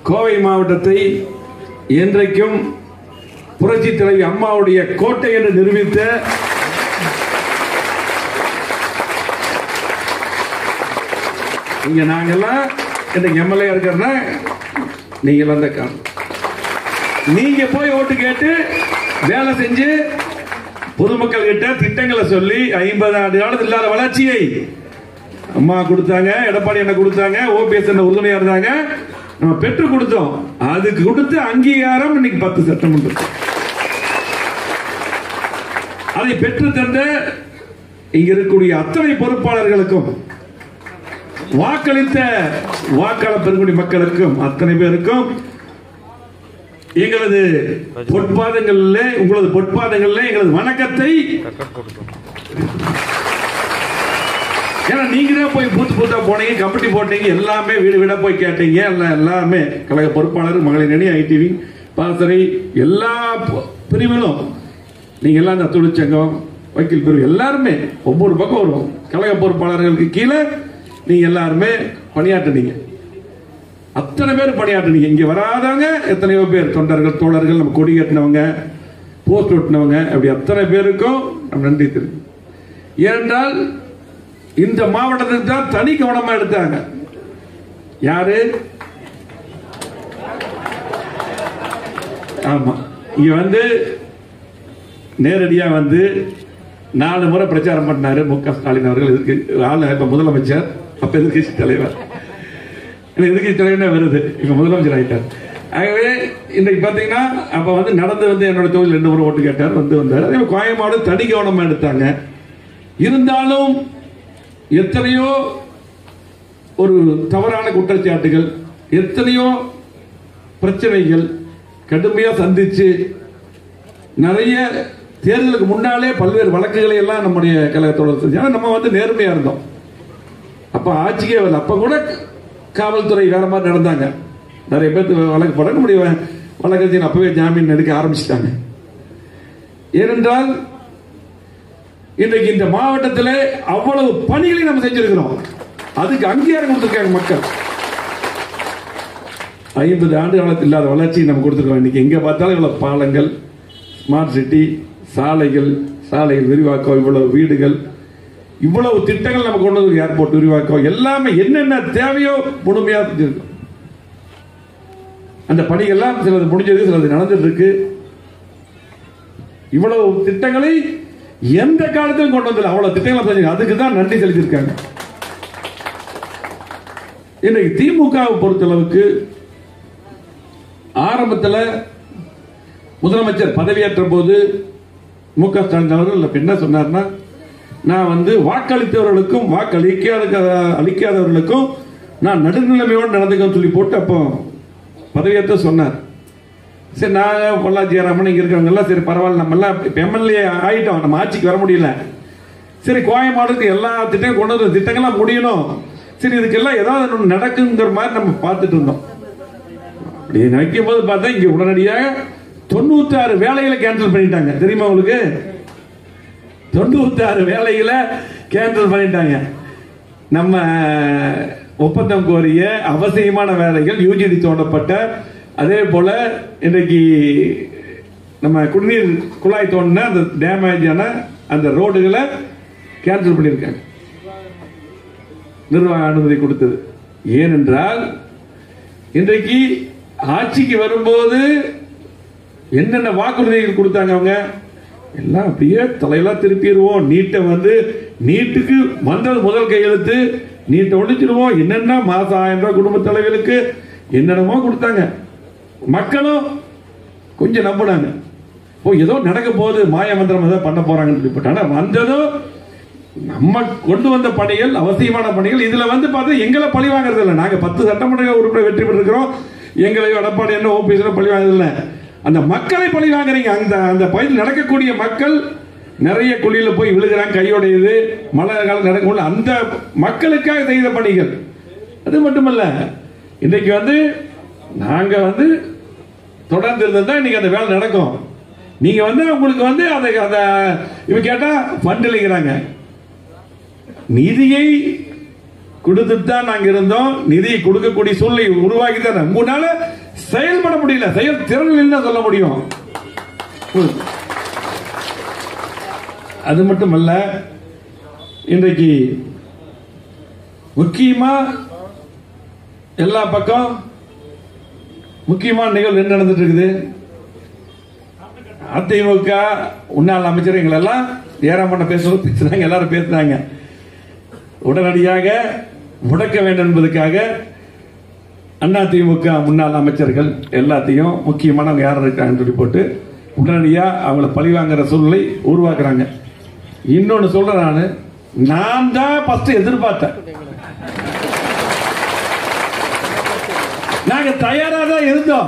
கோவை மாவட்டத்தை என்றைக்கும் புரட்சி தலைவி அம்மாவுடைய கோட்டை என்று நிரூபித்த இங்க நாங்கெல்லாம் இன்னைக்கு எம்எல்ஏ இருக்கிறனா நீங்க வந்த காரணம் நீங்க போய் ஓட்டு கேட்டு வேலை செஞ்சு பொதுமக்கள் கிட்ட திட்டங்களை சொல்லி ஐம்பது ஆண்டு காலத்தில் இல்லாத வளர்ச்சியை அம்மா கொடுத்தாங்க எடப்பாடி என்ன கொடுத்தாங்க ஓபிஎஸ் என்ன உறுதுணையா இருந்தாங்க நம்ம பெற்று கொடுத்தோம் அதுக்கு கொடுத்த அங்கீகாரம் இன்னைக்கு பத்து சட்டமன்றம் அதை பெற்று தந்த இங்க இருக்கக்கூடிய அத்தனை பொறுப்பாளர்களுக்கும் வாக்களித்த வாக்காளர் பெருங்குடி மக்களுக்கும் அத்தனை பேருக்கும் எங்களது பொற்பாதங்களில் உங்களது பொற்பாதங்களில் எங்களது வணக்கத்தை ஏன்னா நீங்க தான் போய் பூத்து பூத்தா போனீங்க கமிட்டி போட்டீங்க எல்லாமே வீடு வீடா போய் கேட்டீங்க எல்லாம் எல்லாமே கழக பொறுப்பாளர் மகளிர் அணி ஐடிவி பாசறை எல்லா ப- பிரிவிலும் நீங்க எல்லாம் இந்த தொழிற்சங்கம் வக்கீல் பிரிவு எல்லாருமே ஒவ்வொரு பக்கம் வரும் கழக பொறுப்பாளர்களுக்கு கீழே நீங்க எல்லாருமே பணியாற்றுனீங்க அத்தனை பேர் பணியாற்றுனீங்க இங்க வராதவங்க எத்தனையோ பேர் தொண்டர்கள் தோழர்கள் நம்ம கொடி கட்டினவங்க போஸ்ட் ஒட்டினவங்க அப்படி அத்தனை பேருக்கும் நம்ம நன்றி தெரியும் ஏனென்றால் இந்த மாவட்டத்துக்கு தான் தனி கவனமா எடுத்தாங்க யாரு ஆமா இங்க வந்து நேரடியா வந்து நாலு முறை பிரச்சாரம் பண்ணாரு மு க ஸ்டாலின் அவர்கள் எதிர்க்கு ஆளு இப்ப முதலமைச்சர் அப்ப எதிர்கட்சி தலைவர் எனக்கு எதிர்கட்சி தலைவர் வருது இப்ப முதலமைச்சர் ஆயிட்டார் ஆகவே இன்னைக்கு பாத்தீங்கன்னா அப்ப வந்து நடந்து வந்து என்னோட தொழில் ரெண்டு முறை ஓட்டு கேட்டார் வந்து வந்தார் அதே மாதிரி கோயம்பாடு தனி கவனமா எடுத்தாங்க இருந்தாலும் எத்தனையோ ஒரு தவறான குற்றச்சாட்டுகள் எத்தனையோ பிரச்சனைகள் கடுமையா சந்திச்சு நிறைய தேர்தலுக்கு முன்னாலே பல்வேறு வழக்குகளை எல்லாம் நம்முடைய கழகத்தோட செஞ்சு ஆனா நம்ம வந்து நேர்மையா இருந்தோம் அப்ப ஆட்சிக்கே வரல அப்ப கூட காவல்துறை வேற மாதிரி நடந்தாங்க நிறைய பேர்த்து வழக்கு போட நம்முடைய வழக்கறிஞர் அப்பவே ஜாமீன் எடுக்க ஆரம்பிச்சிட்டாங்க ஏனென்றால் இன்றைக்கு இந்த மாவட்டத்தில் அவ்வளவு பணிகளை நம்ம செஞ்சிருக்கிறோம் அதுக்கு அங்கீகாரம் கொடுத்திருக்காங்க மக்கள் ஐம்பது ஆண்டு காலத்தில் இல்லாத வளர்ச்சி நம்ம கொடுத்துருக்கோம் இன்னைக்கு எங்க பார்த்தாலும் இவ்வளவு பாலங்கள் ஸ்மார்ட் சிட்டி சாலைகள் சாலைகள் விரிவாக்கம் இவ்வளவு வீடுகள் இவ்வளவு திட்டங்கள் நம்ம கொண்டு வந்து ஏர்போர்ட் விரிவாக்கம் எல்லாமே என்னென்ன தேவையோ முழுமையா செஞ்சிருக்கோம் அந்த பணிகள்லாம் சிலது முடிஞ்சது சிலது நடந்துட்டு இருக்கு இவ்வளவு திட்டங்களை எந்த காலத்திலும் கொண்டு வந்தல அவ்வளவு திட்டங்களை செஞ்சாங்க அதுக்கு தான் நன்றி செலுத்தியிருக்காங்க இன்னைக்கு திமுகவை பொறுத்தளவுக்கு ஆரம்பத்தில் முதலமைச்சர் பதவியேற்ற போது மு க ஸ்டாலின் அவர்கள் என்ன சொன்னார்னா நான் வந்து வாக்களித்தவர்களுக்கும் வாக்களிக்காத அளிக்காதவர்களுக்கும் நான் நடுநிலைமையோடு நடந்துக்கன்னு சொல்லி போட்டு அப்போ பதவியேற்ற சொன்னார் சரி நான் பொள்ளாச்சி ஜெயராமன் இங்க இருக்கிறவங்க எல்லாம் சரி பரவாயில்ல நம்ம எல்லாம் இப்ப எம்எல்ஏ ஆயிட்டோம் நம்ம ஆட்சிக்கு வர முடியல சரி கோயம்பாடுக்கு எல்லா திட்டம் கொண்டு வந்த திட்டங்கள்லாம் முடியணும் சரி இதுக்கெல்லாம் ஏதாவது ஒண்ணு நடக்குங்கிற மாதிரி நம்ம பார்த்துட்டு இருந்தோம் அப்படி நினைக்கும் போது பார்த்தா இங்க உடனடியாக தொண்ணூத்தி ஆறு வேலைகளை கேன்சல் பண்ணிட்டாங்க தெரியுமா உங்களுக்கு தொண்ணூத்தி ஆறு வேலைகளை கேன்சல் பண்ணிட்டாங்க நம்ம ஒப்பந்தம் கோரிய அவசியமான வேலைகள் யூஜிடி தோண்டப்பட்ட அதே போல இன்றைக்கு நம்ம குடிநீர் குழாய் தோண்டின அந்த டேமேஜ் ஆன அந்த ரோடுகளை கேன்சல் பண்ணியிருக்காங்க நிர்வாக அனுமதி கொடுத்தது ஏனென்றால் இன்றைக்கு ஆட்சிக்கு வரும்போது என்னென்ன வாக்குறுதிகள் கொடுத்தாங்க அவங்க எல்லாம் அப்படியே தலையெல்லாம் திருப்பிடுவோம் நீட்டை வந்து நீட்டுக்கு வந்தது முதல் கையெழுத்து நீட்டை ஒழிச்சிடுவோம் என்னென்ன மாசம் ஆயிரம் ரூபாய் குடும்ப தலைவர்களுக்கு என்னென்னமோ கொடுத்தாங்க மக்களும் கொஞ்சம் நம்பினாங்க ஓ ஏதோ நடக்க போகுது மாய மந்திரம் ஏதோ பண்ண போறாங்கன்னு சொல்லிப்பட்டு ஆனா வந்ததும் நம்ம கொண்டு வந்த பணிகள் அவசியமான பணிகள் இதுல வந்து பார்த்தா எங்களை பழி வாங்குறது இல்லை நாங்க பத்து சட்டமன்ற உறுப்பினர் வெற்றி பெற்றிருக்கிறோம் எங்களை எடப்பாடி என்ன ஓபிஎஸ்ல பழி வாங்குறது இல்லை அந்த மக்களை பழி வாங்குறீங்க அந்த அந்த பகுதியில் நடக்கக்கூடிய மக்கள் நிறைய குழியில போய் விழுகிறாங்க கையோடையுது மழை காலம் நடக்கும் அந்த மக்களுக்காக செய்த பணிகள் அது மட்டுமல்ல இன்னைக்கு வந்து நாங்க வந்து தொடர்ந்து இருந்தா இன்னைக்கு அந்த வேலை நடக்கும் நீங்க வந்து உங்களுக்கு வந்து அதை அந்த இவ கேட்டா ஃபண்ட் இல்லைங்கிறாங்க நிதியை கொடுத்துட்டு தான் நாங்க இருந்தோம் நிதி கொடுக்கக்கூடிய சூழ்நிலை உருவாக்கி தான் உங்களால செயல்பட முடியல செயல் திறன் இல்லைன்னு சொல்ல முடியும் அது மட்டுமல்ல இன்றைக்கு முக்கியமா எல்லா பக்கம் முக்கியமான நிகழ்வு என்ன நடந்துட்டு இருக்குது அதிமுக முன்னாள் அமைச்சர் எங்களெல்லாம் ஏறாம் பண்ண பேசுவோம் பேசுறாங்க எல்லாரும் பேசுறாங்க உடனடியாக முடக்க வேண்டும் என்பதற்காக அதிமுக முன்னாள் அமைச்சர்கள் எல்லாத்தையும் முக்கியமானவங்க யார் இருக்காங்கன்னு சொல்லி போட்டு உடனடியா அவங்கள பழிவாங்குற சூழ்நிலை உருவாக்குறாங்க இன்னொன்னு சொல்றேன் நானு நான் தான் ஃபர்ஸ்ட் எதிர்பார்த்தேன் நாங்க தயாரா தான் இருந்தோம்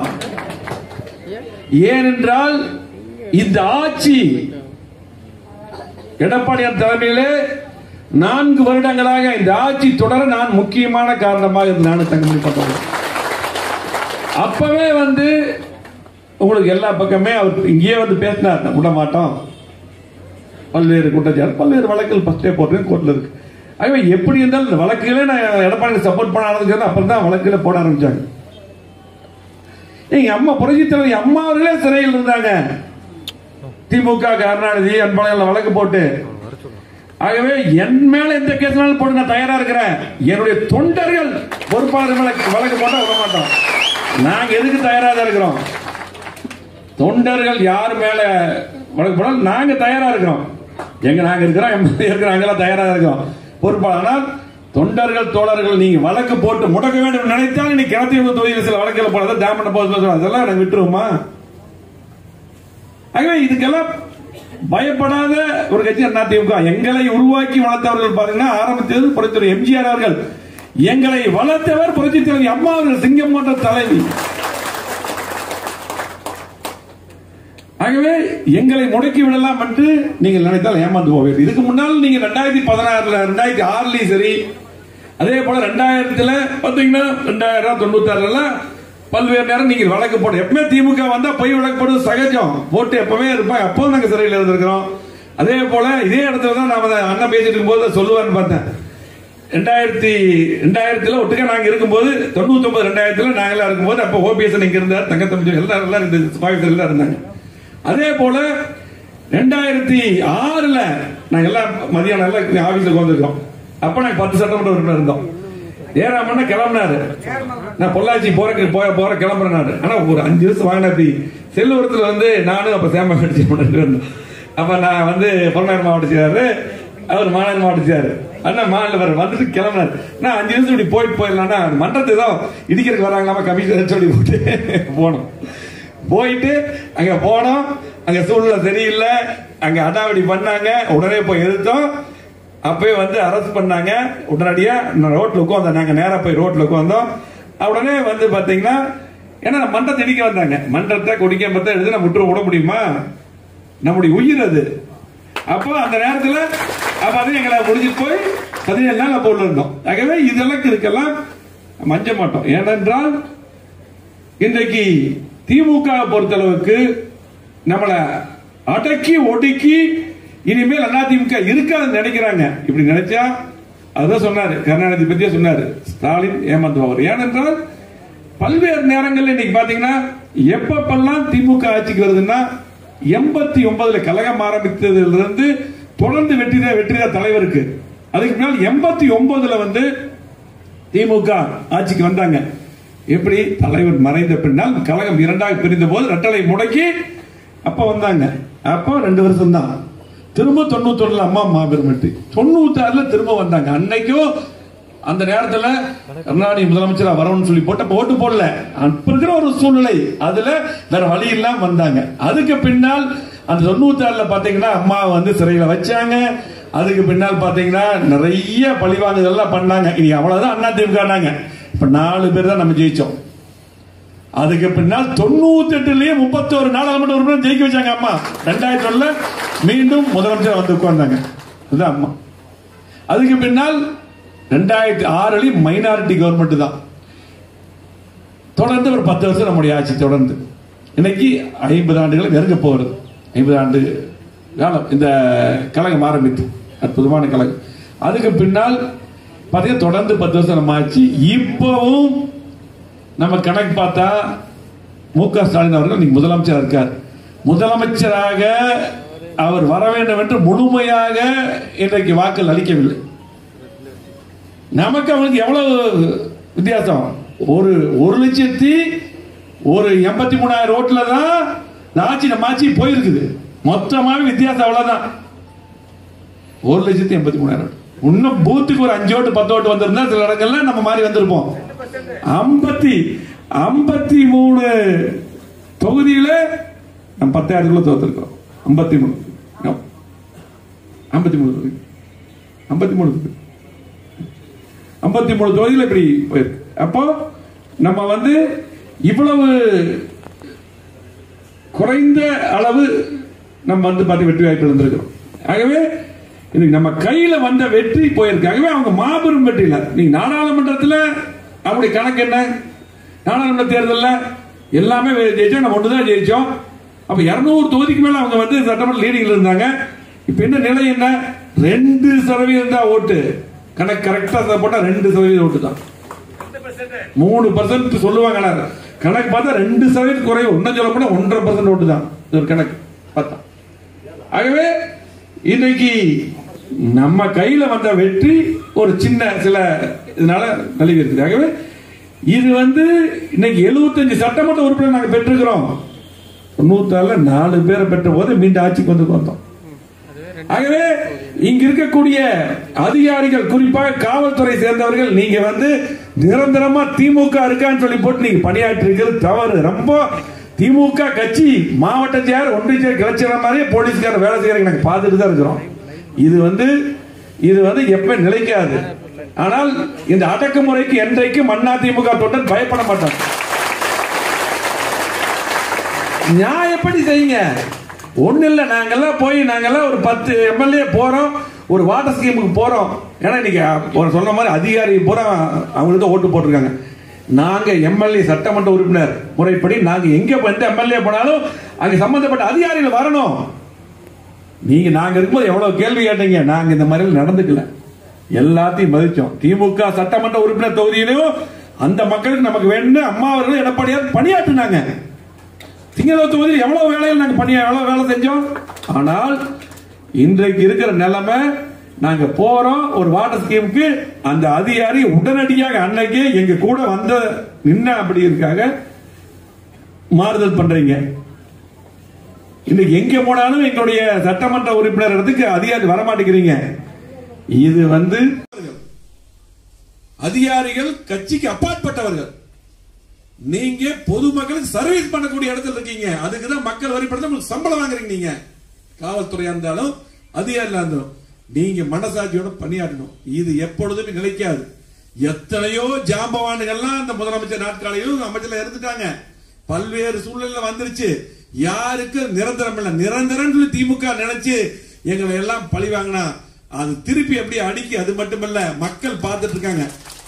ஏனென்றால் இந்த ஆட்சி எடப்பாடியார் தலைமையிலே நான்கு வருடங்களாக இந்த ஆட்சி தொடர நான் முக்கியமான காரணமாக இருந்து நானும் தங்கமணி பண்றேன் அப்பவே வந்து உங்களுக்கு எல்லா பக்கமே அவர் இங்கேயே வந்து பேசினார் விட மாட்டோம் பல்வேறு குற்றச்சாட்டு பல்வேறு வழக்குகள் ஃபர்ஸ்டே போட்டு கோர்ட்ல இருக்கு ஆகவே எப்படி இருந்தாலும் இந்த வழக்குகளே நான் எடப்பாடி சப்போர்ட் பண்ண ஆரம்பிச்சது அப்புறம் தான் வழக்குல போட ஆரம்பிச்சாங்க எங்க அம்மா புரட்சி தலைவர் அம்மா அவர்களே சிறையில் இருந்தாங்க திமுக கருணாநிதி அன்பழகன் வழக்கு போட்டு ஆகவே என் மேல எந்த கேஸ்னாலும் போட்டு நான் தயாரா இருக்கிறேன் என்னுடைய தொண்டர்கள் பொறுப்பாளர் மேல வழக்கு போட்டா விட மாட்டோம் நாங்க எதுக்கு தயாரா தான் இருக்கிறோம் தொண்டர்கள் யார் மேல வழக்கு போனாலும் நாங்க தயாரா இருக்கிறோம் எங்க நாங்க இருக்கிறோம் எம்எல்ஏ இருக்கிறோம் அங்கெல்லாம் தயாரா இருக்கோம் பொறுப்பாளர் ஆனால் தொண்டர்கள் தோழர்கள் நீங்க வழக்கு போட்டு முடக்க வேண்டும் நினைத்தால் நீ கிணத்து தொகுதியில் சில வழக்குகள் போனதை டேமண்ட போது அதெல்லாம் எனக்கு விட்டுருவோமா ஆகவே இதுக்கெல்லாம் பயப்படாத ஒரு கட்சி அதிமுக எங்களை உருவாக்கி வளர்த்தவர்கள் பாத்தீங்கன்னா ஆரம்பித்தது புரட்சி எம்ஜிஆர் அவர்கள் எங்களை வளர்த்தவர் புரட்சி தலைவி அம்மா அவர்கள் சிங்கம் போன்ற தலைவி ஆகவே எங்களை முடக்கி விடலாம் என்று நீங்கள் நினைத்தால் ஏமாந்து போவீர்கள் இதுக்கு முன்னால் நீங்க ரெண்டாயிரத்தி பதினாறுல ரெண்டாயிரத்தி ஆறுலயும் சரி அதே போல ரெண்டாயிரத்துல பாத்தீங்கன்னா ரெண்டாயிரம் தொண்ணூத்தி ஆறுல பல்வேறு நேரம் நீங்க வழக்கு போட எப்பவுமே திமுக வந்தா பொய் வழக்கு போடுறது சகஜம் போட்டு எப்பவுமே இருப்பாங்க அப்பவும் நாங்க சிறையில் இருந்திருக்கிறோம் அதே போல இதே இடத்துல தான் நாம அண்ணன் பேசிட்டு இருக்கும்போது சொல்லுவான்னு பார்த்தேன் ரெண்டாயிரத்தி ரெண்டாயிரத்துல ஒட்டுக்க நாங்க இருக்கும்போது தொண்ணூத்தி ஒன்பது ரெண்டாயிரத்துல நாங்களாம் இருக்கும்போது அப்ப ஓபிஎஸ் இங்க இருந்தார் தங்கத்தம்பி எல்லாரும் எல்லாரும் இந்த கோயம்புத்தூர்ல தான் இருந்தாங்க அதே போல ரெண்டாயிரத்தி ஆறுல நாங்க எல்லாம் மதியானம் எல்லாம் ஆபீஸ்ல உட்காந்துருக்கோம் அப்ப நாங்க பத்து சட்டமன்ற உறுப்பினர் இருந்தோம் ஏறாமன்னா கிளம்பினாரு நான் பொள்ளாச்சி போற போற போற கிளம்புறேன் நானு ஆனா ஒரு அஞ்சு வருஷம் வாங்கின அப்படி செல்லூரத்துல வந்து நானும் அப்ப சேம கடிச்சு இருந்தோம் அப்ப நான் வந்து பொருளாதார மாவட்ட செயலாளர் அவர் மாநகர மாவட்ட செயலாளர் அண்ணா மாநில வர வந்துட்டு கிளம்பினார் நான் அஞ்சு நிமிஷம் இப்படி போயிட்டு போயிடலாம்னா மன்றத்தை ஏதோ இடிக்கிறதுக்கு வராங்களாமா கமிஷனர் சொல்லி போட்டு போனோம் போயிட்டு அங்க போனோம் அங்க சூழ்நிலை சரியில்லை அங்க அடாவடி பண்ணாங்க உடனே போய் எதிர்த்தோம் அப்பயே வந்து அரெஸ்ட் பண்ணாங்க உடனடியா ரோட்ல உட்காந்தோம் நாங்க நேரா போய் ரோட்ல உட்காந்தோம் உடனே வந்து பாத்தீங்கன்னா ஏன்னா மன்றத்தை இடிக்க வந்தாங்க மன்றத்தை குடிக்க பார்த்தா எழுதி நம்ம விட்டுற விட முடியுமா நம்முடைய உயிர் அது அப்போ அந்த நேரத்தில் அப்ப அது எங்களை முடிஞ்சிட்டு போய் பதினேழு நாள் அப்போ உள்ள இருந்தோம் ஆகவே இதெல்லாம் இதுக்கெல்லாம் மஞ்ச மாட்டோம் ஏனென்றால் இன்றைக்கு திமுக பொறுத்தளவுக்கு நம்மளை அடக்கி ஒடுக்கி இனிமேல் அதிமுக இருக்காதுன்னு நினைக்கிறாங்க இப்படி நினைச்சா அதுதான் சொன்னாரு கருணாநிதி பத்தியே சொன்னாரு ஸ்டாலின் ஏமாந்துவார் ஏனென்றால் பல்வேறு நேரங்கள்ல இன்னைக்கு பாத்தீங்கன்னா எப்பப்பெல்லாம் திமுக ஆட்சிக்கு வருதுன்னா எண்பத்தி ஒன்பதுல கழகம் ஆரம்பித்ததுல இருந்து தொடர்ந்து வெற்றிதா வெற்றிதா தலைவருக்கு அதுக்கு முன்னால் எண்பத்தி ஒன்பதுல வந்து திமுக ஆட்சிக்கு வந்தாங்க எப்படி தலைவர் மறைந்த பின்னால் கழகம் இரண்டாக பிரிந்த போது ரெட்டலை முடக்கி அப்ப வந்தாங்க அப்போ ரெண்டு வருஷம் தான் திரும்ப தொண்ணூத்தொன்னுல அம்மா மாபெரும் வெற்றி தொண்ணூத்தி ஆறுல திரும்ப வந்தாங்க அன்னைக்கும் அந்த நேரத்துல கருணாநிதி முதலமைச்சரா வரணும்னு சொல்லி போட்ட அப்ப ஓட்டு போடல அப்ப இருக்கிற ஒரு சூழ்நிலை அதுல வேற வழி இல்லாம வந்தாங்க அதுக்கு பின்னால் அந்த தொண்ணூத்தி ஆறுல பாத்தீங்கன்னா அம்மா வந்து சிறையில வச்சாங்க அதுக்கு பின்னால் பாத்தீங்கன்னா நிறைய பழிவாங்குதல்லாம் பண்ணாங்க இனி அவ்வளவுதான் அண்ணா திமுக இப்ப நாலு பேர் தான் நம்ம ஜெயிச்சோம் அதுக்கு பின்னால் தொண்ணூத்தி எட்டுலயே முப்பத்தோரு நாடாளுமன்ற உறுப்பினர் ஜெயிக்க வச்சாங்க அம்மா ரெண்டாயிரத்தி ஒண்ணுல மீண்டும் முதலமைச்சர் வந்து உட்கார்ந்தாங்க இதுதான் அம்மா அதுக்கு பின்னால் ரெண்டாயிரத்தி ஆறுலயும் மைனாரிட்டி கவர்மெண்ட் தான் தொடர்ந்து ஒரு பத்து வருஷம் நம்முடைய ஆட்சி தொடர்ந்து இன்னைக்கு ஐம்பது ஆண்டுகள் நெருங்க போகிறது ஐம்பது ஆண்டு காலம் இந்த கழகம் ஆரம்பித்து அற்புதமான கழகம் அதுக்கு பின்னால் பாத்தீங்கன்னா தொடர்ந்து பத்து வருஷம் நம்ம ஆச்சு இப்பவும் நம்ம கணக்கு பார்த்தா மு க ஸ்டாலின் அவர்கள் இன்னைக்கு முதலமைச்சர் இருக்கார் முதலமைச்சராக அவர் வர வேண்டும் என்று முழுமையாக இன்றைக்கு வாக்கள் அளிக்கவில்லை நமக்கு அவனுக்கு எவ்வளவு வித்தியாசம் ஒரு ஒரு லட்சத்தி ஒரு எண்பத்தி மூணாயிரம் ஓட்டுல தான் இந்த ஆட்சி நம்ம ஆட்சி போயிருக்குது மொத்தமாக வித்தியாசம் அவ்வளவுதான் ஒரு லட்சத்தி எண்பத்தி மூணாயிரம் ஓட்டு. இன்னும் பூத்துக்கு ஒரு அஞ்சு ஓட்டு பத்து ஓட்டு வந்திருந்தா சில இடங்கள்ல நம்ம மாதிரி வந்திருப்போம் ஐம்பத்தி ஐம்பத்தி மூணு தொகுதியில நம்ம பத்தாயிரத்துக்குள்ள தோத்துருக்கோம் ஐம்பத்தி மூணு ஐம்பத்தி மூணு தொகுதி ஐம்பத்தி மூணு தொகுதி ஐம்பத்தி மூணு தொகுதியில் இப்படி போயிருக்கு அப்போ நம்ம வந்து இவ்வளவு குறைந்த அளவு நம்ம வந்து பார்த்து வெற்றி வாய்ப்பு இருந்திருக்கிறோம் ஆகவே இன்னைக்கு நம்ம கையில வந்த வெற்றி போயிருக்கு ஆகவே அவங்க மாபெரும் வெற்றி இல்லை நீங்க நாடாளுமன்றத்தில் அப்படி கணக்கு என்ன நாடாளுமன்ற தேர்தலில் எல்லாமே ஜெயிச்சோம் நம்ம ஒன்று தான் ஜெயிச்சோம் அப்ப இருநூறு தொகுதிக்கு மேல அவங்க வந்து சட்டமன்ற லீடிங்ல இருந்தாங்க இப்ப என்ன நிலை என்ன ரெண்டு சதவீதம் தான் ஓட்டு கணக்கு கரெக்டா போட்டா ரெண்டு சதவீதம் ஓட்டு தான் மூணு பர்சன்ட் சொல்லுவாங்க ஆனா, கணக்கு பார்த்தா ரெண்டு சதவீதம் குறைவு ஒன்னும் சொல்ல போனா ஒன்றரை பர்சன்ட் ஓட்டு தான் இது ஒரு கணக்கு பார்த்தா ஆகவே இன்னைக்கு நம்ம கையில வந்த வெற்றி ஒரு சின்ன சில இதனால நழுவி இருக்குது ஆகவே இது வந்து இன்னைக்கு 75 சட்டமன்ற உறுப்பினர் நாங்க பெற்றிருக்கிறோம் தொண்ணூத்தாறுல நாலு பேரை பெற்ற போது மீண்டும் ஆட்சிக்கு வந்து வந்தோம் ஆகவே இங்க இருக்கக்கூடிய அதிகாரிகள் குறிப்பாக காவல்துறை சேர்ந்தவர்கள் நீங்க வந்து நிரந்தரமா திமுக இருக்கான்னு சொல்லி போட்டு நீங்க பணியாற்றி இருக்கிறது தவறு ரொம்ப திமுக கட்சி மாவட்ட சேர் ஒன்றிய சேர் கிளச்சிற மாதிரி போலீஸ்கார வேலை செய்யறதுக்கு நாங்க பார்த்துட்டு தான் இருக்கிறோம் இது வந்து இது வந்து எப்ப நிலைக்காது ஆனால் இந்த அடக்குமுறைக்கு என்றைக்கும் அண்ணா திமுக தொண்டன் பயப்பட மாட்டான் நியாயப்படி செய்யுங்க ஒண்ணு இல்ல நாங்கெல்லாம் போய் நாங்கெல்லாம் ஒரு பத்து எம்எல்ஏ போறோம் ஒரு வாட்டர் ஸ்கீமுக்கு போறோம் ஏன்னா இன்னைக்கு ஒரு சொன்ன மாதிரி அதிகாரி பூரா அவங்களுக்கு ஓட்டு போட்டிருக்காங்க நாங்க எம்எல்ஏ சட்டமன்ற உறுப்பினர் முறைப்படி நாங்க எங்க எந்த எம்எல்ஏ போனாலும் அங்க சம்பந்தப்பட்ட அதிகாரிகள் வரணும் நீங்க நாங்க இருக்கும்போது எவ்வளவு கேள்வி கேட்டீங்க நாங்க இந்த மாதிரி நடந்துக்கல எல்லாத்தையும் மதிச்சோம் திமுக சட்டமன்ற உறுப்பினர் தொகுதியிலும் அந்த மக்களுக்கு நமக்கு வேணும் அம்மா அவர்கள் எடப்பாடியார் பணியாற்றினாங்க திங்கள தொகுதியில் எவ்வளவு வேலைகள் நாங்க பண்ணி எவ்வளவு வேலை செஞ்சோம் ஆனால் இன்றைக்கு இருக்கிற நிலைமை நாங்க போறோம் ஒரு வாட்டர் ஸ்கீமுக்கு அந்த அதிகாரி உடனடியாக அன்னைக்கு எங்க கூட வந்த நின்ன அப்படி இருக்காங்க மாறுதல் பண்றீங்க இன்னைக்கு எங்க போனாலும் எங்களுடைய சட்டமன்ற உறுப்பினர் இடத்துக்கு அதிகாரி வரமாட்டேங்கிறீங்க இது வந்து அதிகாரிகள் கட்சிக்கு அப்பாற்பட்டவர்கள் நீங்க பொதுமக்களுக்கு சர்வீஸ் பண்ணக்கூடிய இடத்துல இருக்கீங்க அதுக்கு தான் மக்கள் வரி பணத்தை உங்களுக்கு சம்பளம் வாங்குறீங்க நீங்க காவல்துறையா இருந்தாலும் அதிகாரியா இருந்தாலும் நீங்க மனசாட்சியோட பணியாற்றணும் இது எப்பொழுதுமே நிலைக்காது எத்தனையோ ஜாம்பவான்கள்லாம் இந்த முதலமைச்சர் நாட்காலையும் அமைச்சர்ல இருந்துட்டாங்க பல்வேறு சூழ்நிலை வந்துருச்சு யாருக்கு நிரந்தரம் இல்ல நிரந்தரம் சொல்லி திமுக நினைச்சு எங்களை எல்லாம் பழி வாங்கினா அது திருப்பி எப்படி அடிக்கி அது மட்டுமல்ல மக்கள் பார்த்துட்டு இருக்காங்க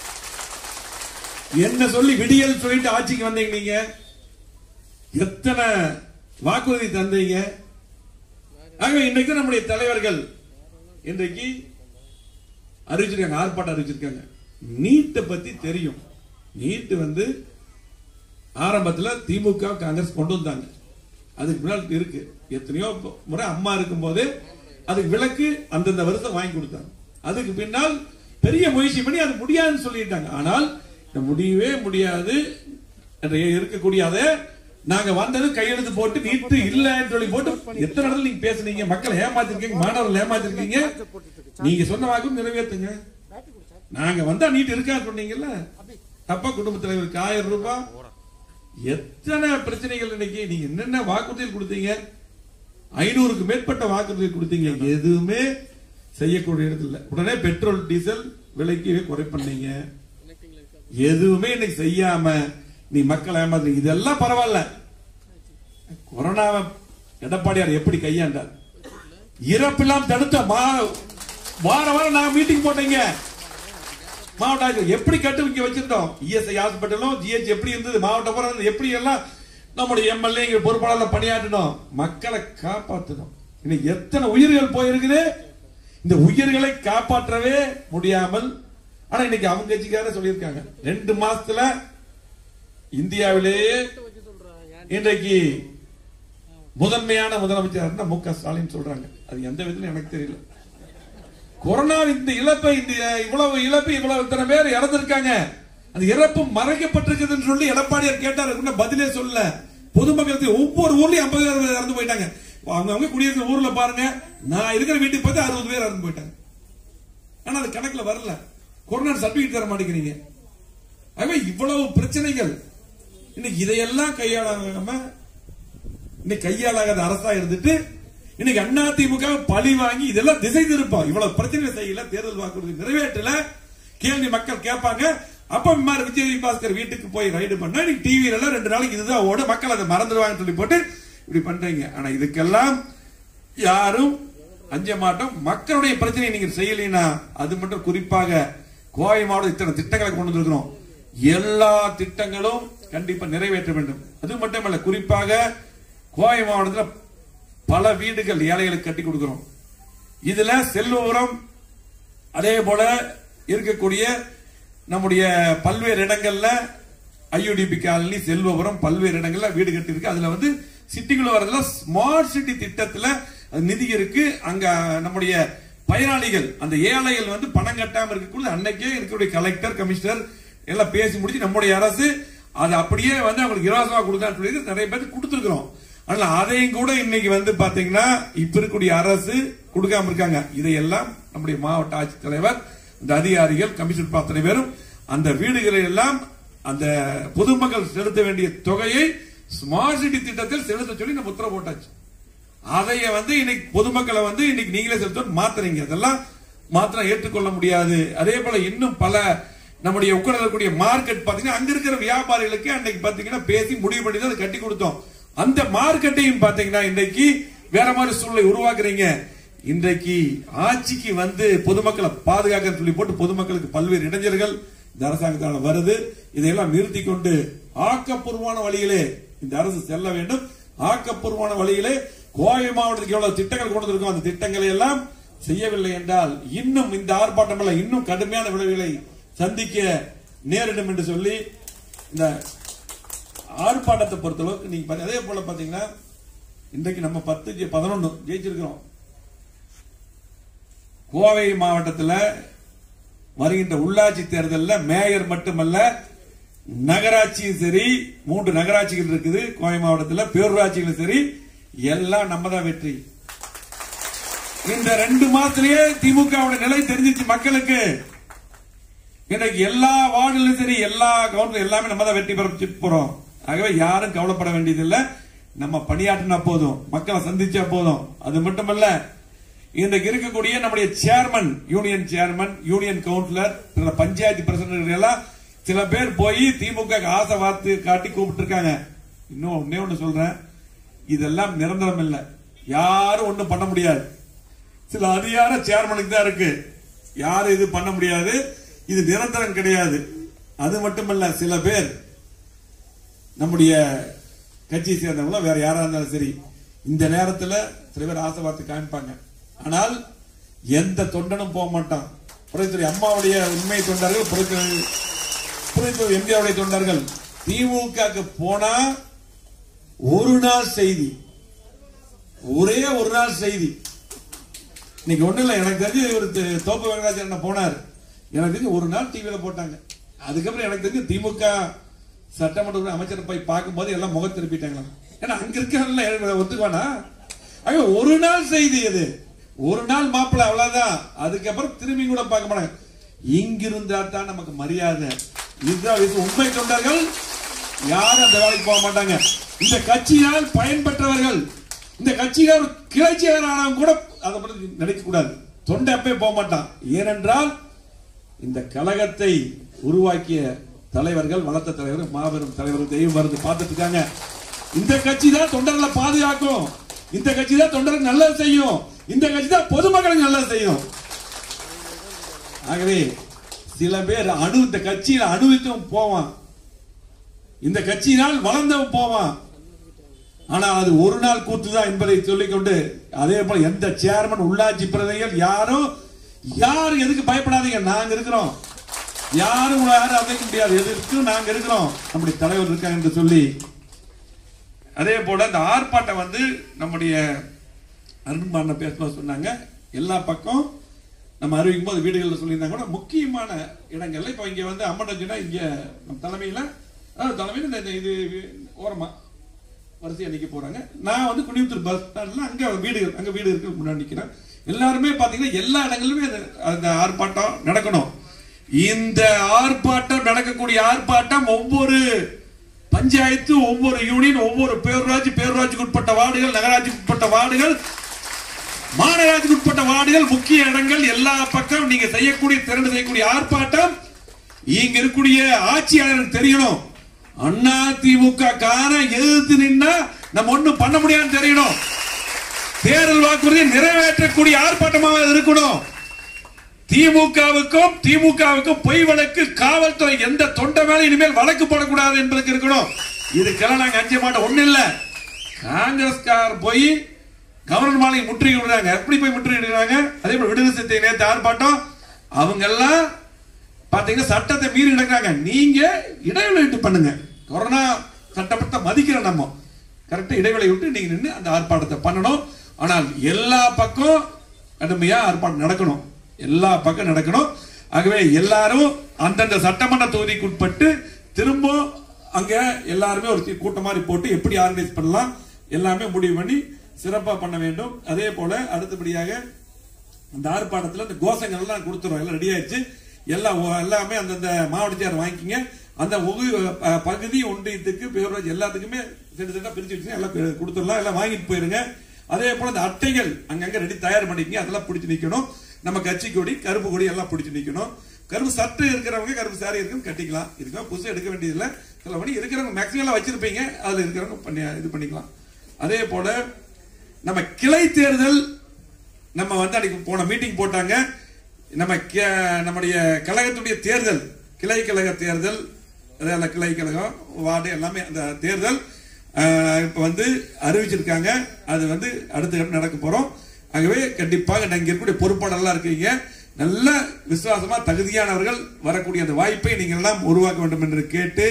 என்ன சொல்லி விடியல் சொல்லிட்டு ஆட்சிக்கு வந்தீங்க நீங்க எத்தனை வாக்குறுதி தந்தீங்க ஆகவே இன்றைக்கு நம்முடைய தலைவர்கள் இன்றைக்கு அறிவிச்சிருக்காங்க ஆர்ப்பாட்டம் அறிவிச்சிருக்காங்க நீட்டை பத்தி தெரியும் நீட் வந்து ஆரம்பத்துல திமுக காங்கிரஸ் கொண்டு வந்தாங்க அதுக்கு முன்னால் இருக்கு எத்தனையோ முறை அம்மா இருக்கும் போது அதுக்கு விலக்கு அந்தந்த வருஷம் வாங்கி கொடுத்தாங்க அதுக்கு பின்னால் பெரிய முயற்சி பண்ணி அது முடியாதுன்னு சொல்லிட்டாங்க ஆனால் இது முடியவே முடியாது என்று இருக்கக்கூடிய அதை நாங்க வந்தது கையெழுத்து போட்டு நீட்டு இல்லைன்னு சொல்லி போட்டு எத்தனை இடத்துல நீங்க பேசுனீங்க மக்களை ஏமாத்திருக்கீங்க மாணவர்கள் ஏமாத்திருக்கீங்க நீங்க சொன்ன வாக்கு நிறைவேற்றுங்க நாங்க வந்தா நீட் இருக்கான்னு சொன்னீங்கல்ல அப்பா குடும்ப தலைவருக்கு ஆயிரம் ரூபாய் எத்தனை பிரச்சனைகள் இன்னைக்கு நீங்க என்னென்ன வாக்குறுதிகள் கொடுத்தீங்க ஐநூறுக்கு மேற்பட்ட வாக்குறுதிகள் கொடுத்தீங்க எதுவுமே செய்யக்கூடிய இடத்துல இல்ல. உடனே பெட்ரோல் டீசல் விலைக்கு குறை பண்ணீங்க எதுவுமே இன்னைக்கு செய்யாம நீ மக்களை ஏமாத்துறீங்க இதெல்லாம் பரவாயில்ல கொரோனாவை எடப்பாடியார் எப்படி கையாண்டார் இறப்பெல்லாம் தடுத்த மா வார வாரம் நான் மீட்டிங் போட்டீங்க மாவட்ட ஆட்சியர் எப்படி கட்டு இங்க வச்சிருந்தோம் இஎஸ்ஐ ஹாஸ்பிட்டலும் ஜிஹெச் எப்படி இருந்தது மாவட்ட பூரா இருந்தது, எப்படி எல்லாம் நம்முடைய எம்எல்ஏ இங்க பொறுப்பாளர் பணியாற்றணும் மக்களை காப்பாற்றணும் இன்னைக்கு எத்தனை உயிர்கள் போயிருக்குது இந்த உயிர்களை காப்பாற்றவே முடியாமல் ஆனா இன்னைக்கு அவங்க கட்சிக்கார சொல்லியிருக்காங்க ரெண்டு மாசத்துல இந்தியாவிலேயே இன்றைக்கு முதன்மையான முதலமைச்சர் மு க ஸ்டாலின் சொல்றாங்க அது எந்த விதத்துல எனக்கு தெரியல கொரோனா இந்த இழப்பை இந்த இவ்வளவு இழப்பு இவ்வளவு இத்தனை பேர் இறந்திருக்காங்க அந்த இறப்பு மறைக்கப்பட்டிருக்குதுன்னு சொல்லி எடப்பாடியார் கேட்டார் அதுக்கு இன்னும் பதிலே சொல்லல பொதுமக்களுக்கு ஒவ்வொரு ஊர்லயும் ஐம்பது பேர் இறந்து போயிட்டாங்க அவங்க அவங்க குடியிருக்கிற ஊர்ல பாருங்க நான் இருக்கிற வீட்டுக்கு பார்த்து அறுபது பேர் இறந்து போயிட்டாங்க ஆனா அது கணக்குல வரல கொரோனா சர்டிபிகேட் தர மாட்டேங்கிறீங்க ஆகவே இவ்வளவு பிரச்சனைகள் இன்னைக்கு இதையெல்லாம் கையாளாம இன்னைக்கு கையாளாகாத அரசா இருந்துட்டு இன்னைக்கு அண்ணா திமுக பழி வாங்கி இதெல்லாம் திசை திருப்போம் இவ்வளவு பிரச்சனை செய்யல தேர்தல் வாக்குறுதி நிறைவேற்றல கேள்வி மக்கள் கேட்பாங்க அப்ப மாதிரி விஜய் பாஸ்கர் வீட்டுக்கு போய் ரைடு பண்ணா இன்னைக்கு டிவில எல்லாம் ரெண்டு நாளைக்கு இதுதான் ஓட மக்கள் அதை மறந்துடுவாங்கன்னு சொல்லி போட்டு இப்படி பண்றீங்க ஆனா இதுக்கெல்லாம் யாரும் அஞ்ச மாட்டோம் மக்களுடைய பிரச்சனையை நீங்க செய்யலைன்னா அது மட்டும் குறிப்பாக கோவை மாவட்டம் இத்தனை திட்டங்களை கொண்டு வந்திருக்கிறோம் எல்லா திட்டங்களும் கண்டிப்பா நிறைவேற்ற வேண்டும் அது மட்டுமல்ல குறிப்பாக கோவை மாவட்டத்தில் பல வீடுகள் ஏழைகளுக்கு கட்டி கொடுக்கிறோம் இதுல செல்வபுரம் அதே போல இருக்கக்கூடிய நம்முடைய பல்வேறு இடங்கள்ல ஐயூடிபி காலனி செல்வபுரம் பல்வேறு இடங்கள்ல வீடு கட்டி இருக்கு அதுல வந்து சிட்டிக்குள்ள வரதுல ஸ்மார்ட் சிட்டி திட்டத்துல அது நிதி இருக்கு அங்க நம்முடைய பயனாளிகள் அந்த ஏழைகள் வந்து பணம் கட்டாம இருக்கக்குள்ள அன்னைக்கே இருக்கக்கூடிய கலெக்டர் கமிஷனர் எல்லாம் பேசி முடிச்சு நம்முடைய அரசு அது அப்படியே வந்து அவங்களுக்கு இலவசமா கொடுத்தான்னு சொல்லி நிறைய பேருக்கு கொடுத்துருக்கிறோம் ஆனா அதையும் கூட இன்னைக்கு வந்து பாத்தீங்கன்னா இப்ப இருக்கக்கூடிய அரசு கொடுக்காம இருக்காங்க இதையெல்லாம் நம்முடைய மாவட்ட ஆட்சித்தலைவர் இந்த அதிகாரிகள் கமிஷன் அத்தனை பேரும் அந்த வீடுகளை எல்லாம் அந்த பொதுமக்கள் செலுத்த வேண்டிய தொகையை ஸ்மார்ட் சிட்டி திட்டத்தில் செலுத்த சொல்லி நம்ம உத்தரவு போட்டாச்சு அதைய வந்து இன்னைக்கு பொதுமக்களை வந்து இன்னைக்கு நீங்களே செலுத்த மாத்துறீங்க அதெல்லாம் மாத்திரம் ஏற்றுக்கொள்ள முடியாது அதே போல இன்னும் பல நம்முடைய உட்காரக்கூடிய மார்க்கெட் பாத்தீங்கன்னா அங்க இருக்கிற வியாபாரிகளுக்கு அன்னைக்கு பாத்தீங்கன்னா பேசி முடிவு பண்ணி தான் அதை கட்டி கொடுத்தோம் அந்த மார்க்கெட்டையும் பாத்தீங்கன்னா இன்னைக்கு வேற மாதிரி சூழ்நிலை உருவாக்குறீங்க இன்றைக்கு ஆட்சிக்கு வந்து பொதுமக்களை பாதுகாக்க சொல்லி போட்டு பொதுமக்களுக்கு பல்வேறு இடைஞ்சல்கள் இந்த அரசாங்கத்தால் வருது இதையெல்லாம் நிறுத்தி கொண்டு ஆக்கப்பூர்வமான வழியிலே இந்த அரசு செல்ல வேண்டும் ஆக்கப்பூர்வமான வழியிலே கோவை மாவட்டத்துக்கு எவ்வளவு திட்டங்கள் கொண்டு வந்திருக்கோம் அந்த திட்டங்களை எல்லாம் செய்யவில்லை என்றால் இன்னும் இந்த ஆர்ப்பாட்டம் எல்லாம் இன்னும் கடுமையான விளைவுகளை சந்திக்க நேரிடும் என்று சொல்லி இந்த ஆர்ப்பாட்டத்தை பொறுத்தளவுக்கு நீங்க பாத்தீங்க- அதே போல பாத்தீங்கன்னா இன்றைக்கு நம்ம பத்து ஜெ- பதினொன்னு ஜெயிச்சிருக்கிறோம் கோவை மாவட்டத்தில் வருகின்ற உள்ளாட்சி தேர்தலில் மேயர் மட்டுமல்ல நகராட்சியும் சரி மூன்று நகராட்சிகள் இருக்குது கோவை மாவட்டத்தில் பேரூராட்சிகளும் சரி எல்லாம் நம்ம தான் வெற்றி இந்த ரெண்டு மாசத்திலேயே திமுகவோட நிலை தெரிஞ்சிச்சு மக்களுக்கு இன்னைக்கு எல்லா வார்டுலையும் சரி எல்லா கவுண்டர் எல்லாமே நம்ம தான் வெற்றி பெற போறோம் ஆகவே யாரும் கவலைப்பட வேண்டியதில்லை நம்ம பணியாற்றினா போதும் மக்களை சந்திச்சா போதும் அது மட்டுமல்ல இன்றைக்கு இருக்கக்கூடிய நம்முடைய chairman union chairman union councillor சில பஞ்சாயத்து பிரசிடண்ட் எல்லாம் சில பேர் போய் திமுக க்கு ஆசை வார்த்து காட்டி கூப்பிட்டு இருக்காங்க இன்னும் ஒன்னே ஒண்ணு சொல்றேன் இதெல்லாம் நிரந்தரம் இல்லை யாரும் ஒண்ணும் பண்ண முடியாது சில அதிகார சேர்மனுக்கு தான் இருக்கு யாரும் இது பண்ண முடியாது இது நிரந்தரம் கிடையாது அது மட்டுமல்ல சில பேர் நம்முடைய கட்சியை சேர்ந்தவங்கள வேற யாரா இருந்தாலும் சரி இந்த நேரத்துல சில பேர் ஆசை பார்த்து காமிப்பாங்க ஆனால் எந்த தொண்டனும் போக மாட்டான் புரட்சி அம்மாவுடைய உண்மை தொண்டர்கள் புரட்சி புரட்சி எம்ஜிஆருடைய தொண்டர்கள் திமுக போனா ஒரு நாள் செய்தி ஒரே ஒரு நாள் செய்தி இன்னைக்கு ஒண்ணு இல்ல எனக்கு தெரிஞ்சு இவர் தி- தோப்பு வெங்கடாச்சலம் அண்ணன் போனார் எனக்கு தெரிஞ்சு ஒரு நாள் டிவியில போட்டாங்க அதுக்கப்புறம் எனக்கு தெரிஞ்சு திமுக சட்டமன்ற உறுப்பினர் அமைச்சர் போய் பார்க்கும்போது எல்லாம் முகம் திருப்பிட்டாங்களாம் ஏன்னா அங்க இருக்க ஒத்துக்குவானா அங்க ஒரு நாள் செய்தி அது ஒரு நாள் மாப்பிள்ளை அவ்வளவுதான் அதுக்கப்புறம் திரும்பி கூட பார்க்க மாட்டாங்க இங்கிருந்தா தான் நமக்கு மரியாதை இதுதான் இது. உண்மை தொண்டர்கள் யாரும் அந்த வேலைக்கு போக மாட்டாங்க இந்த கட்சியால் பயன்பெற்றவர்கள் இந்த கட்சியில ஒரு கிளர்ச்சியாளர் ஆனவங்க கூட அதை பற்றி நினைக்க கூடாது தொண்டை அப்பே போக மாட்டான் ஏனென்றால் இந்த கழகத்தை உருவாக்கிய தலைவர்கள் வளர்த்த தலைவர்கள் மாபெரும் தலைவர்கள் தெய்வம் மருந்து பார்த்துட்டு இருக்காங்க இந்த கட்சி தான் தொண்டர்களை பாதுகாக்கும் இந்த கட்சி தான் தொண்டர்களுக்கு நல்லது செய்யும் இந்த கட்சி தான் பொதுமக்களுக்கு நல்லது செய்யும் ஆகவே சில பேர் அணு இந்த கட்சியில அணுவித்தும் போவான் இந்த கட்சியினால் வளர்ந்தவன் போவான் ஆனா அது ஒரு நாள் கூத்து தான் என்பதை சொல்லிக்கொண்டு அதே போல எந்த சேர்மன் உள்ளாட்சி பிரதிகள் யாரும் யாரும் எதுக்கு பயப்படாதீங்க நாங்க இருக்கிறோம் யாரும் உங்களை யாரும் அமைக்க முடியாது எது இருக்கு நாங்க இருக்கிறோம் நம்முடைய தலைவர் இருக்காங்க என்று சொல்லி அதே போல இந்த ஆர்ப்பாட்டம் வந்து நம்முடைய அருண்பாண்ட பேசும்போது சொன்னாங்க எல்லா பக்கம் நம்ம அறிவிக்கும் போது வீடுகளில் சொல்லியிருந்தாங்க கூட முக்கியமான இடங்கள்ல இப்போ இங்க வந்து அம்மன் இங்க நம்ம தலைமையில அதாவது தலைமையில இந்த- இந்த இது ஓரமா வரிசையா நிக்க போறாங்க நான் வந்து குனியமுத்தூர் பஸ் ஸ்டாண்ட்ல அங்க வீடு அங்க வீடு இருக்கு முன்னாடி நிக்கிறேன் எல்லாருமே பாத்தீங்கன்னா எல்லா இடங்களிலுமே அந்த- அந்த ஆர்ப்பாட்டம் நடக்கணும் இந்த ஆர்ப்பாட்டம் நடக்கக்கூடிய ஆர்ப்பாட்டம் ஒவ்வொரு பஞ்சாயத்து ஒவ்வொரு யூனியன் ஒவ்வொரு பேரூராட்சி பேரூராட்சிக்கு உட்பட்ட வார்டுகள் நகராட்சிக்கு உட்பட்ட வார்டுகள் மாநகராட்சிக்கு உட்பட்ட வார்டுகள் முக்கிய இடங்கள் எல்லா பக்கம் நீங்க செய்யக்கூடிய திரண்டு செய்யக்கூடிய ஆர்ப்பாட்டம் இங்க இருக்கக்கூடிய ஆட்சியாளருக்கு தெரியணும் அண்ணா திமுக கார எதிர்த்து நின்னா நம்ம ஒண்ணும் பண்ண முடியாதுன்னு தெரியணும் தேர்தல் வாக்குறுதியை நிறைவேற்றக்கூடிய ஆர்ப்பாட்டமாக அது இருக்கணும் திமுகவுக்கும் திமுகவுக்கும் பொய் வழக்கு காவல்துறை எந்த தொண்டை மேல இனிமேல் வழக்கு போடக்கூடாது என்பதற்கு இருக்கணும் இதுக்கெல்லாம் நாங்க அஞ்ச மாட்டோம் ஒண்ணு இல்ல காங்கிரஸ்கார் போய் கவர்னர் மாலை முற்றுகை விடுறாங்க எப்படி போய் முற்றுகை விடுறாங்க அதே போல விடுதலை சிறுத்தை நேற்று ஆர்ப்பாட்டம் அவங்க எல்லாம் பாத்தீங்கன்னா சட்டத்தை மீறி நடக்கிறாங்க நீங்க இடைவெளி விட்டு பண்ணுங்க கொரோனா சட்டப்பட்ட மதிக்கிற நம்ம கரெக்டா இடைவெளி விட்டு நீங்க நின்று அந்த ஆர்ப்பாட்டத்தை பண்ணணும் ஆனால் எல்லா பக்கம் கடுமையா ஆர்ப்பாட்டம் நடக்கணும் எல்லா பக்கம் நடக்கணும் ஆகவே எல்லாரும் அந்தந்த சட்டமன்ற தொகுதிக்கு உட்பட்டு திரும்ப அங்க எல்லாருமே ஒரு கூட்டம் மாதிரி போட்டு எப்படி ஆர்கனைஸ் பண்ணலாம் எல்லாமே முடிவு பண்ணி சிறப்பா பண்ண வேண்டும் அதே போல அடுத்தபடியாக அந்த ஆர்ப்பாட்டத்தில் அந்த கோஷங்கள் எல்லாம் கொடுத்துருவோம் எல்லாம் ரெடி ஆயிடுச்சு எல்லாம் ஒ- எல்லாமே அந்தந்த மாவட்டச்சார் வாங்கிக்கிங்க அந்த ஒகு அஹ், பகுதி ஒன்றியத்துக்கு பேரூராட்சி எல்லாத்துக்குமே செட்டு செட்டா பிரிச்சு வச்சு எல்லாம் கு- கொடுத்துடலாம் எல்லாம் வாங்கிட்டு போயிருங்க அதே போல இந்த அட்டைகள் அங்கங்க ரெடி தயார் பண்ணிக்கங்க அதெல்லாம் பிடிச்சு நிக்கணும் நம்ம கட்சி கொடி கருப்பு கொடி எல்லாம் பிடிச்சு நிக்கணும் கருப்பு சட்டை இருக்கிறவங்க கருப்பு சாரி இருக்கும் கட்டிக்கலாம் இதுக்காக புதுசு எடுக்க வேண்டியதில்லை சில படி இருக்கிறவங்க மேக்ஸிமம் எல்லாம் வச்சிருப்பீங்க அதுல இருக்கிறவங்க பண்ணி இது பண்ணிக்கலாம் அதே போல நம்ம கிளை தேர்தல் நம்ம வந்து அன்னைக்கு போன மீட்டிங் போட்டாங்க நம்ம கே- நம்முடைய கழகத்துடைய தேர்தல் கிளை கழக தேர்தல் அதாவது கிளை கழகம் வார்டு எல்லாமே அந்த தேர்தல் ஆஹ், இப்ப வந்து அறிவிச்சிருக்காங்க அது வந்து அடுத்த கட்டம் நடக்க போறோம் ஆகவே கண்டிப்பாக இங்க இருக்கக்கூடிய பொறுப்பாளர்களா இருக்கீங்க நல்ல விசுவாசமா தகுதியானவர்கள் வரக்கூடிய அந்த வாய்ப்பை நீங்கள் எல்லாம் உருவாக்க வேண்டும் என்று கேட்டு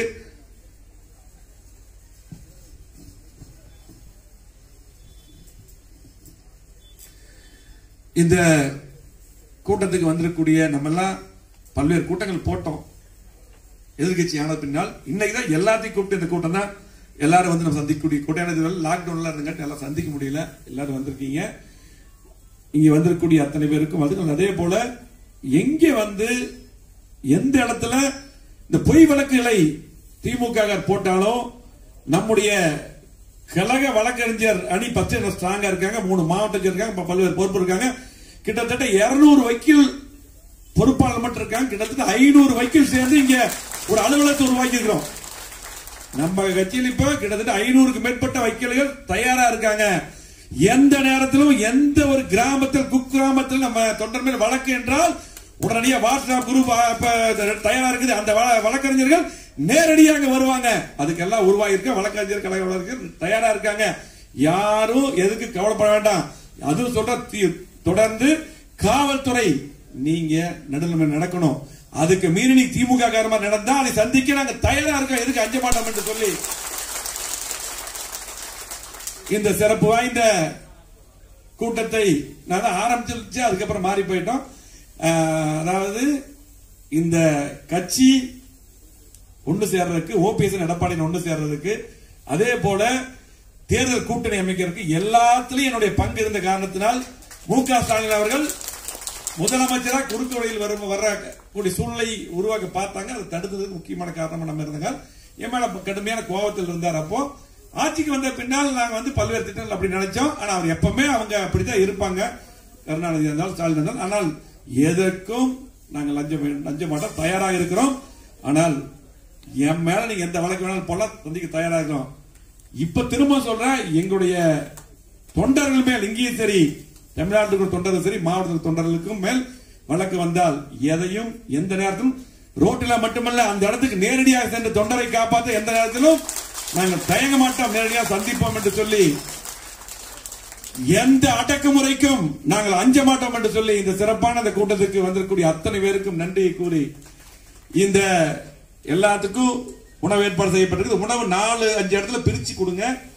இந்த கூட்டத்துக்கு வந்திருக்கக்கூடிய நம்ம எல்லாம் பல்வேறு கூட்டங்கள் போட்டோம் எதிர்கட்சி ஆன பின்னால் இன்னைக்கு தான் எல்லாத்தையும் கூப்பிட்டு இந்த கூட்டம் தான் எல்லாரும் வந்து நம்ம சந்திக்கக்கூடிய கூட்டம் ஏன்னா இது லாக்டவுன்ல இருந்துங்காட்டி எல்லாம் சந்திக்க முடியல எல்லாரும் வந்திருக்கீங்க இங்க வந்திருக்கக்கூடிய அத்தனை பேருக்கும் வந்து அதே போல எங்க வந்து எந்த இடத்துல இந்த பொய் வழக்குகளை திமுக போட்டாலும் நம்முடைய கழக வழக்கறிஞர் அணி பத்து ஸ்ட்ராங்கா இருக்காங்க மூணு மாவட்டத்தில் இருக்காங்க இப்ப பல்வேறு பொறுப்பு இருக்காங்க கிட்டத்தட்ட 200 வக்கீல் பொறுப்பாளர் மட்டும் இருக்காங்க கிட்டத்தட்ட ஐநூறு வக்கீல் சேர்ந்து இங்க ஒரு அலுவலகத்தை உருவாக்கி இருக்கிறோம் நம்ம கட்சியில் இப்ப கிட்டத்தட்ட ஐநூறுக்கு மேற்பட்ட வக்கீல்கள் தயாரா இருக்காங்க எந்த நேரத்திலும் எந்த ஒரு கிராமத்தில் குக்கிராமத்தில் நம்ம தொண்டர் மேல் வழக்கு என்றால் உடனடியாக வாட்ஸ்அப் குரூப் தயாரா இருக்குது அந்த வழ- வழக்கறிஞர்கள் நேரடியாக வருவாங்க அதுக்கெல்லாம் உருவாகிருக்க வழக்கறிஞர் கழக வழக்கறிஞர் தயாரா இருக்காங்க யாரும் எதுக்கு கவலைப்பட வேண்டாம் அதுவும் சொல்ற தி- தொடர்ந்து காவல்துறை நீங்க நடுநிலைமை நடக்கணும் அதுக்கு மீறி நீ திமுக காரமா நடந்தா அதை சந்திக்க நாங்க தயாரா இருக்கோம் எதுக்கு அஞ்ச மாட்டோம் என்று சொல்லி இந்த சிறப்பு வாய்ந்த கூட்டத்தை நான் ஆரம்பிச்சிருச்சு அதுக்கப்புறம் மாறி போயிட்டோம் அஹ், அதாவது இந்த கட்சி ஒன்று சேர்றதுக்கு ஓபிஎஸ் எடப்பாடி ஒன்று சேர்றதுக்கு அதே போல தேர்தல் கூட்டணி அமைக்கிறதுக்கு எல்லாத்துலயும் என்னுடைய பங்கு இருந்த காரணத்தினால் மு க ஸ்டாலின் அவர்கள் முதலமைச்சரா குறுக்கு வழியில் வரும் வர்ற கூடிய சூழ்நிலை உருவாக்க பார்த்தாங்க அதை தடுத்ததுக்கு முக்கியமான காரணமா நம்ம இருந்தாங்க என் மேல கடுமையான கோபத்தில் இருந்தார் அப்போ ஆட்சிக்கு வந்த பின்னால் நாங்க வந்து பல்வேறு திட்டங்கள் அப்படி நினைச்சோம் ஆனா அவர் எப்பவுமே அவங்க அப்படிதான் இருப்பாங்க கருணாநிதி இருந்தாலும் ஸ்டாலின் இருந்தாலும் ஆனால் எதற்கும் நாங்கள் லஞ்சம் வே- லஞ்ச மாட்டோம் தயாராக இருக்கிறோம் ஆனால் என் மேல நீங்க எந்த வழக்கு வேணாலும் போல சந்திக்க தயாரா இருக்கிறோம் இப்ப திரும்ப சொல்றேன் எங்களுடைய தொண்டர்கள் மேல் இங்கேயும் சரி தமிழ்நாட்டுக்கு தொண்டர்கள் சரி மாவட்டத்தில் தொண்டர்களுக்கும் மேல் வழக்கு வந்தால் எதையும் எந்த நேரத்திலும் ரோட்டில் மட்டுமல்ல அந்த இடத்துக்கு நேரடியாக சென்று தொண்டரை காப்பாற்ற எந்த நேரத்திலும் நாங்கள் தயங்க மாட்டோம் நேரடியாக சந்திப்போம் என்று சொல்லி எந்த அடக்குமுறைக்கும் நாங்கள் அஞ்ச மாட்டோம் என்று சொல்லி இந்த சிறப்பான இந்த கூட்டத்துக்கு வந்திருக்கக்கூடிய அத்தனை பேருக்கும் நன்றியை கூறி இந்த எல்லாத்துக்கும் உணவு ஏற்பாடு செய்யப்பட்டிருக்கு உணவு நாலு அஞ்சு இடத்துல பிரிச்சு கொடுங்க